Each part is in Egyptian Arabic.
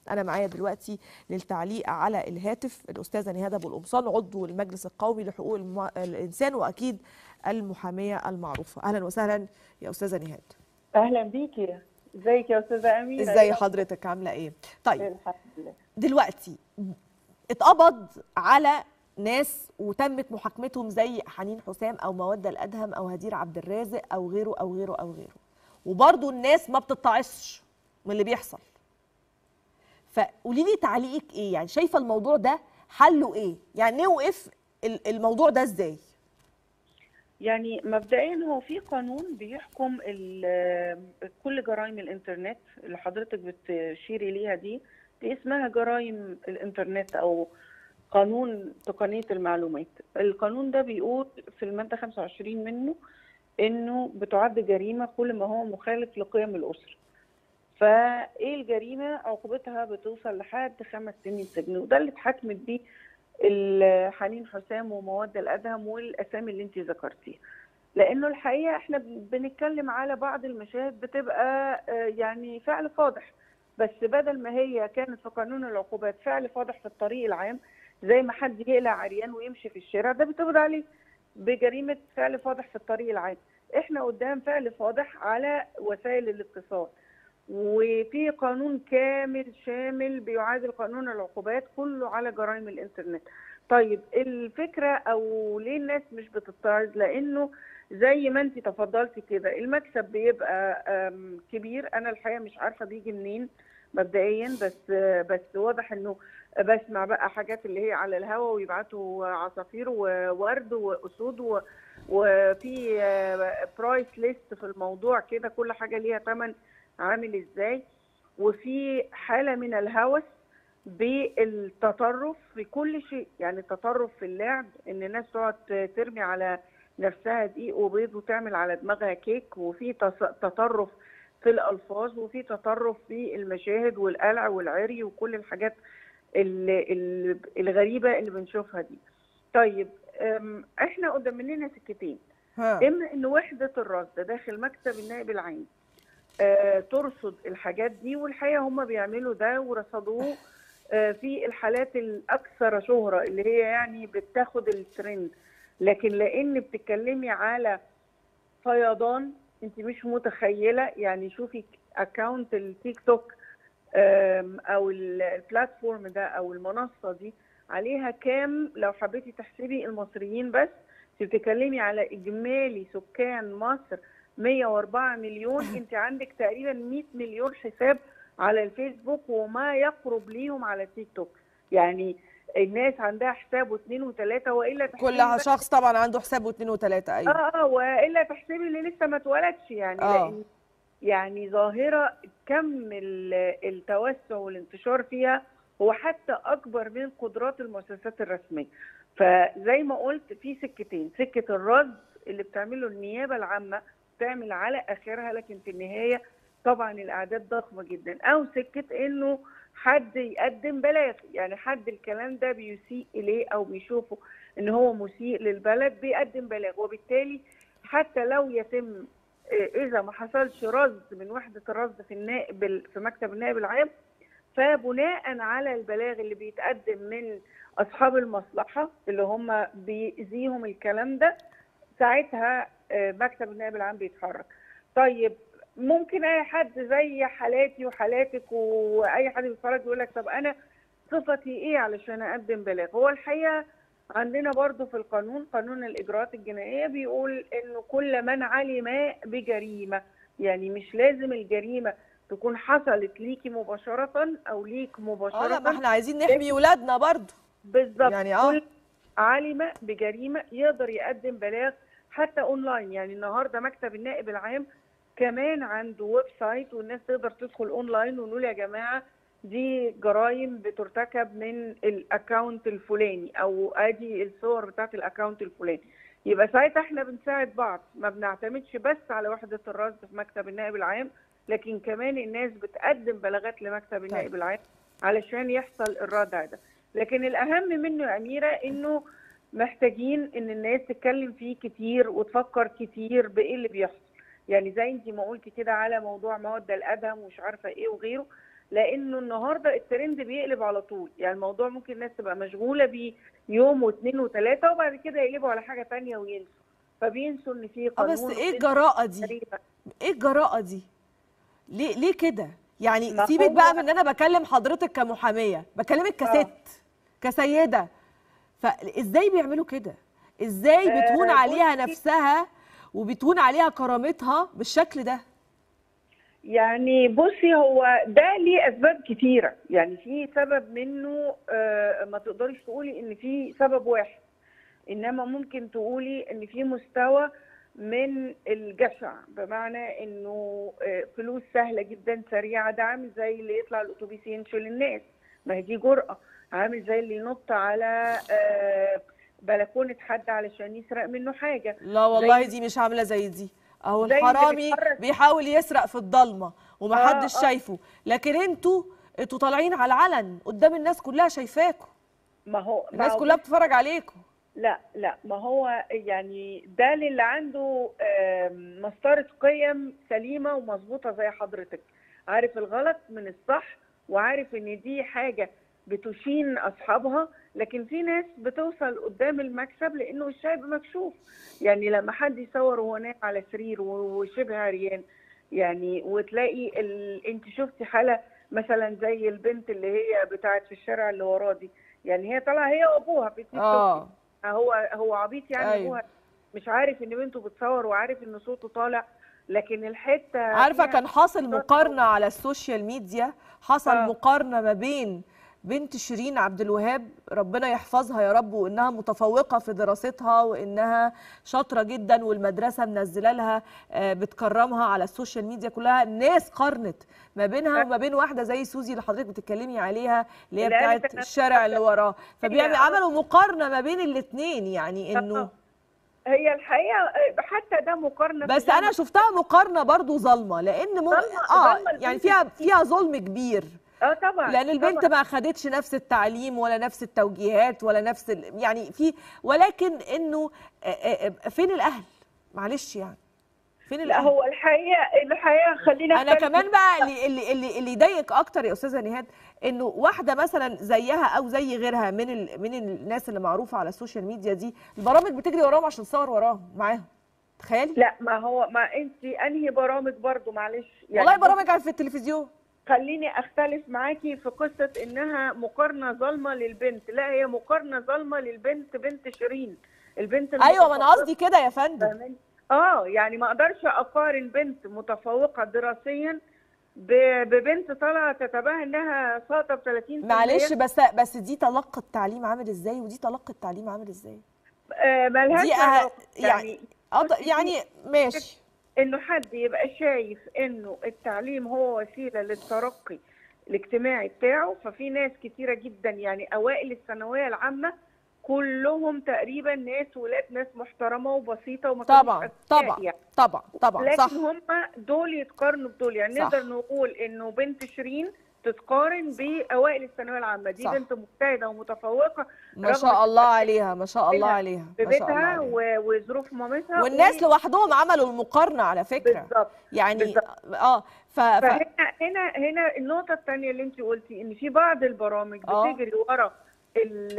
انا معايا دلوقتي للتعليق على الهاتف الاستاذه نهاد ابو القمصان عضو المجلس القومي لحقوق الم... الانسان واكيد المحاميه المعروفه اهلا وسهلا يا استاذه نهاد اهلا بيكي ازيك يا استاذه اميره ازي حضرتك عامله ايه طيب الحمد لله دلوقتي اتقبض على ناس وتمت محاكمتهم زي حنين حسام او موده الادهم او هدير عبد الرازق او غيره او غيره او غيره وبرضه الناس ما بتتعصش من اللي بيحصل فقولي لي تعليقك ايه يعني شايفه الموضوع ده حله ايه يعني نوقف ال- الموضوع ده ازاي يعني مبدئيا هو في قانون بيحكم ال- كل جرائم الانترنت اللي حضرتك بتشيري ليها دي دي اسمها جرائم الانترنت او قانون تقنيه المعلومات القانون ده بيقول في الماده 25 منه انه بتعد جريمه كل ما هو مخالف لقيم الاسره فايه الجريمه عقوبتها بتوصل لحد خمس سنين سجن وده اللي اتحكمت بيه ال- حنين حسام ومواد الادهم والاسامي اللي انت ذكرتيها لانه الحقيقه احنا بن- بنتكلم على بعض المشاهد بتبقى آه، يعني فعل فاضح بس بدل ما هي كانت في قانون العقوبات فعل فاضح في الطريق العام زي ما حد يقلع عريان ويمشي في الشارع ده بتقبض عليه بجريمه فعل فاضح في الطريق العام احنا قدام فعل فاضح على وسائل الاتصال وفي قانون كامل شامل بيعادل قانون العقوبات كله على جرائم الانترنت طيب الفكره او ليه الناس مش بتتعظ لانه زي ما انت تفضلتي كده المكسب بيبقى أم، كبير انا الحقيقه مش عارفه بيجي منين مبدئيا بس بس واضح انه بسمع بقى حاجات اللي هي على الهوا ويبعتوا عصافير وورد واسود و وفي برايس ليست في الموضوع كده كل حاجه ليها ثمن عامل ازاي وفي حاله من الهوس بالتطرف في كل شيء يعني التطرف في اللعب ان الناس تقعد ترمي على نفسها دقيق وبيض وتعمل على دماغها كيك وفي تص- تطرف في الالفاظ وفي تطرف في المشاهد والقلع والعري وكل الحاجات ال- ال- الغريبه اللي بنشوفها دي طيب أم، احنا قدام مننا سكتين ها اما ان وحده الرصد داخل مكتب النائب العام آه، ترصد الحاجات دي والحقيقه هم بيعملوا ده ورصدوه آه، في الحالات الاكثر شهره اللي هي يعني بتاخد الترند لكن لان بتتكلمي على فيضان انت مش متخيله يعني شوفي اكونت التيك توك آم، او ال- البلاتفورم ده او المنصه دي عليها كام لو حبيتي تحسبي المصريين بس انت بتتكلمي على اجمالي سكان مصر 104 مليون انت عندك تقريبا 100 مليون حساب على الفيسبوك وما يقرب ليهم على تيك توك يعني الناس عندها حساب واثنين وثلاثه والا تحسبي كل بس- شخص طبعا عنده حساب واثنين وثلاثه ايوه اه اه والا تحسبي اللي لسه ما اتولدش يعني آه. لان يعني ظاهره كم ال- التوسع والانتشار فيها هو حتى اكبر من قدرات المؤسسات الرسميه فزي ما قلت في سكتين سكه الرصد اللي بتعمله النيابه العامه بتعمل على اخرها لكن في النهايه طبعا الاعداد ضخمه جدا او سكه انه حد يقدم بلاغ يعني حد الكلام ده بيسيء اليه او بيشوفه ان هو مسيء للبلد بيقدم بلاغ وبالتالي حتى لو يتم آه، اذا ما حصلش رصد من وحده الرصد في النائب في مكتب النائب العام فبناء على البلاغ اللي بيتقدم من اصحاب المصلحه اللي هم بيأذيهم الكلام ده ساعتها آه، مكتب النائب العام بيتحرك طيب ممكن اي حد زي حالاتي وحالاتك واي حد بيتفرج يقول لك طب انا صفتي ايه علشان اقدم بلاغ هو الحقيقه عندنا برضو في القانون قانون الاجراءات الجنائيه بيقول انه كل من علم بجريمه يعني مش لازم الجريمه تكون حصلت ليكي مباشره او ليك اه لا مباشره ما احنا عايزين نحمي ولادنا برضه بالظبط يعني آه. كل علم بجريمه يقدر يقدم بلاغ حتى اونلاين يعني النهارده مكتب النائب العام كمان عنده ويب سايت والناس تقدر تدخل اونلاين ونقول يا جماعه دي جرائم بترتكب من الاكونت الفلاني او ادي الصور بتاعت الاكونت الفلاني يبقى ساعتها احنا بنساعد بعض ما بنعتمدش بس على وحده الرصد في مكتب النائب العام لكن كمان الناس بتقدم بلاغات لمكتب النائب العام علشان يحصل الردع ده لكن الاهم منه يا اميره انه محتاجين ان الناس تتكلم فيه كتير وتفكر كتير بايه اللي بيحصل يعني زي انت ما قلتي كده على موضوع مواد الادهم ومش عارفه ايه وغيره لانه النهارده الترند بيقلب على طول يعني الموضوع ممكن الناس تبقى مشغوله بيه يوم واثنين وثلاثه وبعد كده يقلبوا على حاجه تانية وينسوا فبينسوا ان في اه قانون بس ايه وبينسوا الجراءه دي جريمة. ايه الجراءه دي ليه ليه كده يعني ما سيبك هو- بقى من ان انا بكلم حضرتك كمحاميه بكلمك آه. كست كسيده فازاي بيعملوا كده ازاي آه، بتهون عليها بصي- نفسها وبتهون عليها كرامتها بالشكل ده يعني بصي هو ده ليه اسباب كتيره يعني في سبب منه آه، ما تقدريش تقولي ان في سبب واحد انما ممكن تقولي ان في مستوى من الجشع بمعنى انه آه، فلوس سهله جدا سريعه ده عامل زي اللي يطلع الاتوبيس ينشل الناس ما هي دي جرأة عامل زي اللي ينط على آه، بلكونه حد علشان يسرق منه حاجه لا والله زي- دي مش عامله زي دي اهو زي اللي الحرامي بيتحرك- بيحاول يسرق في الضلمه ومحدش آه، آه. شايفه لكن انتوا انتوا طالعين على العلن قدام الناس كلها شايفاكوا ما هو ما الناس هو كلها بتتفرج عليكم لا لا ما هو يعني ده للي عنده آم، مسطرة قيم سليمة ومظبوطة زي حضرتك عارف الغلط من الصح وعارف ان دي حاجة بتشين اصحابها لكن في ناس بتوصل قدام المكسب لانه الشايب مكشوف يعني لما حد يصور وهو نايم على سرير و- وشبه عريان يعني وتلاقي ال... انت شفتي حالة مثلا زي البنت اللي هي بتاعت في الشارع اللي وراه دي يعني هي طالعه هي وابوها في التيك توك اه هو هو عبيط يعني أيوة. ابوها مش عارف ان بنته بتصور وعارف ان صوته طالع لكن الحته عارفه فيها كان حاصل صوت- مقارنه على السوشيال ميديا حصل آه. مقارنه ما بين بنت شيرين عبد الوهاب ربنا يحفظها يا رب وانها متفوقه في دراستها وانها شاطره جدا والمدرسه منزله لها آه، بتكرمها على السوشيال ميديا كلها الناس قارنت ما بينها وما بين واحده زي سوزي اللي حضرتك بتتكلمي عليها اللي هي اللي قالت بتاعت أنا الشارع اللي وراه فبيعمل آه. عملوا مقارنه ما بين الاثنين يعني انه آه. هي الحقيقه حتى ده مقارنه في بس جنب. انا شفتها مقارنه برضو ظالمه لان مو... ظالمة- اه ظالمة يعني البنت فيها كتير. فيها ظلم كبير اه طبعا لان البنت طبعا. ما اخدتش نفس التعليم ولا نفس التوجيهات ولا نفس ال... يعني في ولكن انه آه، آه، آه، فين الاهل معلش يعني فين لا الاهل هو الحقيقه الحقيقه خلينا انا نختلف. كمان بقى اللي اللي اللي, اللي يضايق اكتر يا استاذه نهاد انه واحده مثلا زيها او زي غيرها من ال... من الناس اللي معروفه على السوشيال ميديا دي البرامج بتجري وراهم عشان تصور وراهم معاهم تخيلي لا ما هو ما انت انهي برامج برضو معلش والله برامج على في التلفزيون خليني اختلف معاكي في قصه انها مقارنه ظالمه للبنت لا هي مقارنه ظالمه للبنت بنت شيرين البنت ايوه ما انا المتفوقة. قصدي كده يا فندم فاهماني؟ اه يعني ما اقدرش اقارن بنت متفوقه دراسيا ب- ببنت طالعه تتباهى انها ساقطه ب 30 معلش بس بس دي تلقي التعليم عامل ازاي ودي تلقي التعليم عامل ازاي آه ملهاش دي أه... علاقة. يعني أض... بصي، يعني ماشي انه حد يبقى شايف انه التعليم هو وسيله للترقي الاجتماعي بتاعه ففي ناس كتيره جدا يعني اوائل الثانويه العامه كلهم تقريبا ناس ولاد ناس محترمه وبسيطه وما كانوش طبعا أذكياء طبعا يعني. طبعا طبعا لكن صح هم دول يتقارنوا بدول يعني صح. نقدر نقول انه بنت شيرين تتقارن باوائل الثانويه العامه دي صح. بنت مجتهده ومتفوقه ما رغم شاء الله إنها عليها ما شاء الله بيتها- عليها في ما شاء الله بيتها عليها و- وظروف مامتها والناس و- لوحدهم عملوا المقارنه على فكره بالظبط يعني بالظبط. اه ف... ف... فهنا هنا هنا النقطة الثانية اللي أنت قلتي إن في بعض البرامج آه. بتجري ورا ال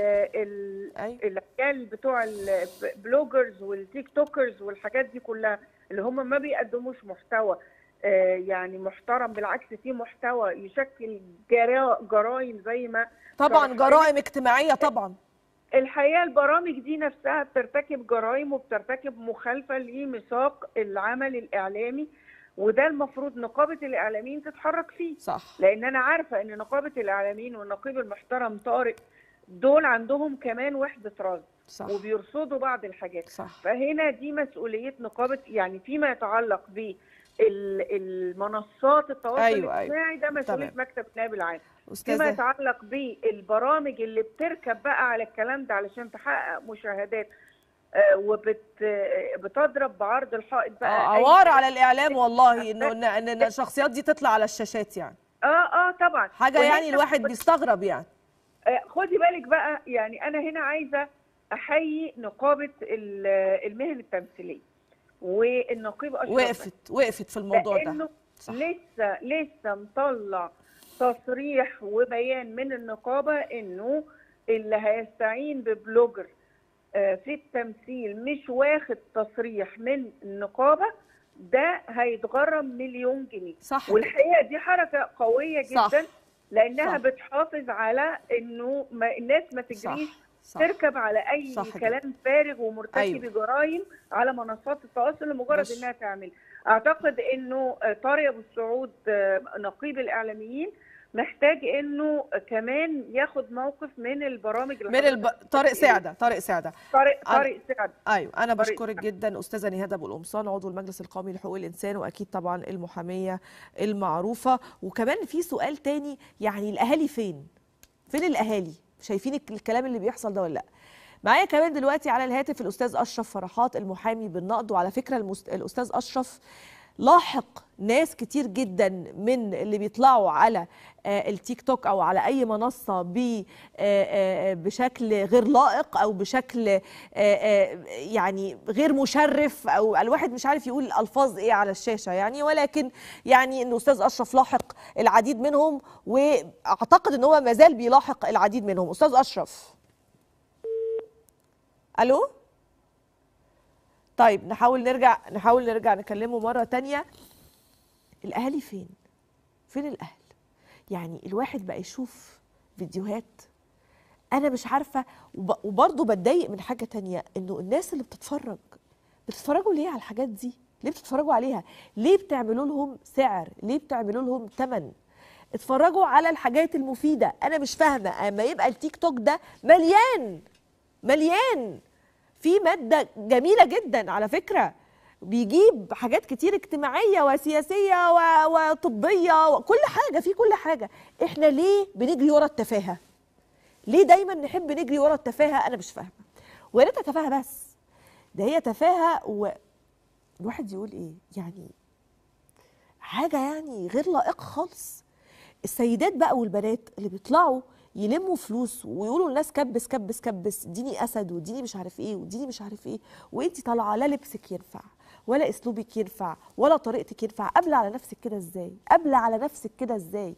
ال أيوة. العيال بتوع البلوجرز والتيك توكرز والحاجات دي كلها اللي هم ما بيقدموش محتوى آه، يعني محترم بالعكس في محتوى يشكل جرا- جرائم زي ما طبعا شرحت. جرائم اجتماعيه طبعا الحقيقه البرامج دي نفسها بترتكب جرائم وبترتكب مخالفه لميثاق العمل الاعلامي وده المفروض نقابه الاعلاميين تتحرك فيه صح لان انا عارفه ان نقابه الاعلاميين والنقيب المحترم طارق دول عندهم كمان وحده رصد صح وبيرصدوا بعض الحاجات صح فهنا دي مسؤوليه نقابه يعني فيما يتعلق ب المنصات التواصل أيوة، أيوة. الاجتماعي ده مسؤوليه تمام. مكتب النائب العام فيما استاذه يتعلق بالبرامج اللي بتركب بقى على الكلام ده علشان تحقق مشاهدات آه، وبت آه، بتضرب بعرض الحائط بقى آه، أي عوار حاجة. على الاعلام والله انه ان إن- إن الشخصيات دي تطلع على الشاشات يعني اه اه طبعا حاجه وهنا يعني الواحد بيستغرب يعني آه، خدي بالك بقى يعني انا هنا عايزه احيي نقابه ال- المهن التمثيليه والنقيب اشرف وقفت وقفت في الموضوع ده لانه صح. لسه لسه مطلع تصريح وبيان من النقابه انه اللي هيستعين ببلوجر آه، في التمثيل مش واخد تصريح من النقابه ده هيتغرم مليون جنيه صح كده. والحقيقه دي حركه قويه صح. جدا لانها صح. بتحافظ على انه ما الناس ما صح تجريش صح تركب على اي صح كده. كلام فارغ ومرتكب أيوة. جرائم على منصات التواصل لمجرد ماشي. انها تعمل اعتقد انه آه، طارق ابو السعود آه، نقيب الاعلاميين محتاج انه كمان ياخد موقف من البرامج اللي من الب... حضرتك طارق بتقولي. سعده طارق سعده طارق أنا- طارق سعد ايوه انا طارق بشكرك جدا استاذه نهاد ابو القمصان عضو المجلس القومي لحقوق الانسان واكيد طبعا المحاميه المعروفه وكمان في سؤال تاني يعني الاهالي فين فين الاهالي شايفين الك- الكلام اللي بيحصل ده ولا لا معايا كمان دلوقتي على الهاتف الاستاذ اشرف فرحات المحامي بالنقد وعلى فكره المست... الاستاذ اشرف لاحق ناس كتير جدا من اللي بيطلعوا على آه، التيك توك او على اي منصه ب آه، آه، بشكل غير لائق او بشكل آه، آه، يعني غير مشرف او الواحد مش عارف يقول الالفاظ ايه على الشاشه يعني ولكن يعني ان استاذ اشرف لاحق العديد منهم واعتقد ان هو ما زال بيلاحق العديد منهم استاذ اشرف الو طيب نحاول نرجع نحاول نرجع نكلمه مرة تانية الأهالي فين؟ فين الأهل؟ يعني الواحد بقى يشوف فيديوهات أنا مش عارفة وب- وبرضه بتضايق من حاجة تانية إنه الناس اللي بتتفرج بتتفرجوا ليه على الحاجات دي؟ ليه بتتفرجوا عليها؟ ليه بتعملوا لهم سعر؟ ليه بتعملوا لهم ثمن؟ اتفرجوا على الحاجات المفيدة أنا مش فاهمة أما يبقى التيك توك ده مليان مليان في مادة جميلة جدا على فكرة بيجيب حاجات كتير اجتماعية وسياسية و- وطبية وكل حاجة في كل حاجة احنا ليه بنجري ورا التفاهة ليه دايما نحب نجري ورا التفاهة انا مش فاهمة ويا ريتها تفاهة بس ده هي تفاهة والواحد يقول ايه يعني حاجة يعني غير لائقة خالص السيدات بقى والبنات اللي بيطلعوا يلموا فلوس ويقولوا للناس كبس كبس كبس اديني اسد واديني مش عارف ايه واديني مش عارف ايه وانت طالعه لا لبسك ينفع ولا اسلوبك ينفع ولا طريقتك ينفع قبل على نفسك كده ازاي قبل على نفسك كده ازاي